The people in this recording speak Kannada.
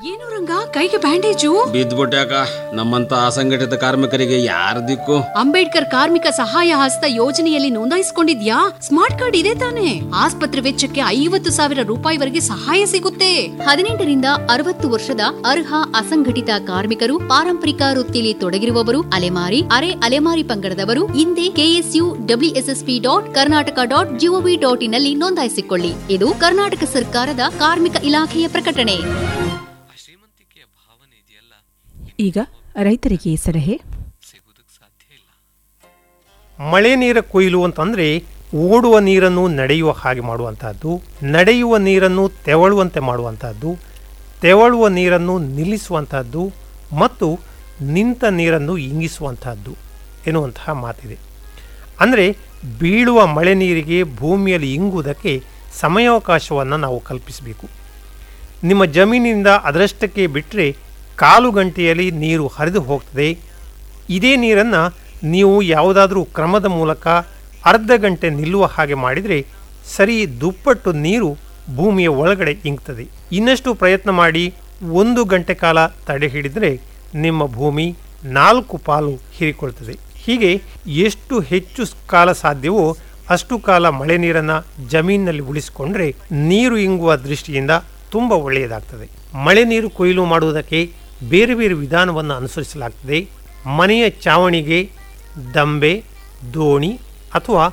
ಏನು ರಂಗ ಕೈಗೆ ಬ್ಯಾಂಡೇಜು ಬಿದ್ದ್ಬಿಟ್ಯಾಕ ನಮ್ಮಂತ ಅಸಂಘಟಿತ ಕಾರ್ಮಿಕರಿಗೆ ಯಾರ ದಿಕ್ಕು ಅಂಬೇಡ್ಕರ್ ಕಾರ್ಮಿಕ ಸಹಾಯ ಹಸ್ತ ಯೋಜನೆಯಲ್ಲಿ ನೋಂದಾಯಿಸಿಕೊಂಡಿದ್ಯಾ ಸ್ಮಾರ್ಟ್ ಕಾರ್ಡ್ ಇದೆ ತಾನೆ ಆಸ್ಪತ್ರೆ ವೆಚ್ಚಕ್ಕೆ ಐವತ್ತು ಸಾವಿರ ರೂಪಾಯಿವರೆಗೆ ಸಹಾಯ ಸಿಗುತ್ತೆ ಹದಿನೆಂಟರಿಂದ ಅರವತ್ತು ವರ್ಷದ ಅರ್ಹ ಅಸಂಘಟಿತ ಕಾರ್ಮಿಕರು ಪಾರಂಪರಿಕ ವೃತ್ತಿಯಲ್ಲಿ ತೊಡಗಿರುವವರು ಅಲೆಮಾರಿ ಅರೆ ಅಲೆಮಾರಿ ಪಂಗಡದವರು ಹಿಂದೆ KSU WSSP dot Karnataka dot GOV dot ಇನ್ನಲ್ಲಿ ನೋಂದಾಯಿಸಿಕೊಳ್ಳಿ ಇದು ಕರ್ನಾಟಕ ಸರ್ಕಾರದ ಕಾರ್ಮಿಕ ಇಲಾಖೆಯ ಪ್ರಕಟಣೆ ಈಗ ರೈತರಿಗೆ ಸಲಹೆ ಮಳೆ ನೀರ ಕೊಯ್ಲು ಅಂತಂದರೆ ಓಡುವ ನೀರನ್ನು ನಡೆಯುವ ಹಾಗೆ ಮಾಡುವಂತಹದ್ದು ನಡೆಯುವ ನೀರನ್ನು ತೆವಳುವಂತೆ ಮಾಡುವಂತಹದ್ದು ತೆವಳುವ ನೀರನ್ನು ನಿಲ್ಲಿಸುವಂತಹದ್ದು ಮತ್ತು ನಿಂತ ನೀರನ್ನು ಇಂಗಿಸುವಂತಹದ್ದು ಎನ್ನುವಂತಹ ಮಾತಿದೆ ಅಂದರೆ ಬೀಳುವ ಮಳೆ ನೀರಿಗೆ ಭೂಮಿಯಲ್ಲಿ ಇಂಗುವುದಕ್ಕೆ ಸಮಯಾವಕಾಶವನ್ನು ನಾವು ಕಲ್ಪಿಸಬೇಕು ನಿಮ್ಮ ಜಮೀನಿನಿಂದ ಅದರಷ್ಟಕ್ಕೆ ಬಿಟ್ಟರೆ ಕಾಲು ಗಂಟೆಯಲ್ಲಿ ನೀರು ಹರಿದು ಹೋಗ್ತದೆ ಇದೇ ನೀರನ್ನು ನೀವು ಯಾವುದಾದ್ರೂ ಕ್ರಮದ ಮೂಲಕ ಅರ್ಧ ಗಂಟೆ ನಿಲ್ಲುವ ಹಾಗೆ ಮಾಡಿದರೆ ಸರಿ ದುಪ್ಪಟ್ಟು ನೀರು ಭೂಮಿಯ ಒಳಗಡೆ ಇಂಗ್ತದೆ ಇನ್ನಷ್ಟು ಪ್ರಯತ್ನ ಮಾಡಿ ಒಂದು ಗಂಟೆ ಕಾಲ ತಡೆ ಹಿಡಿದರೆ ನಿಮ್ಮ ಭೂಮಿ ನಾಲ್ಕು ಪಾಲು ಹೀರಿಕೊಳ್ತದೆ ಹೀಗೆ ಎಷ್ಟು ಹೆಚ್ಚು ಕಾಲ ಸಾಧ್ಯವೋ ಅಷ್ಟು ಕಾಲ ಮಳೆ ನೀರನ್ನು ಜಮೀನಿನಲ್ಲಿ ಉಳಿಸಿಕೊಂಡ್ರೆ ನೀರು ಇಂಗುವ ದೃಷ್ಟಿಯಿಂದ ತುಂಬ ಒಳ್ಳೆಯದಾಗ್ತದೆ ಮಳೆ ನೀರು ಕೊಯ್ಲು ಮಾಡುವುದಕ್ಕೆ ಬೇರೆ ಬೇರೆ ವಿಧಾನವನ್ನು ಅನುಸರಿಸಲಾಗ್ತದೆ ಮನೆಯ ಚಾವಣಿಗೆ ದಂಬೆ ದೋಣಿ ಅಥವಾ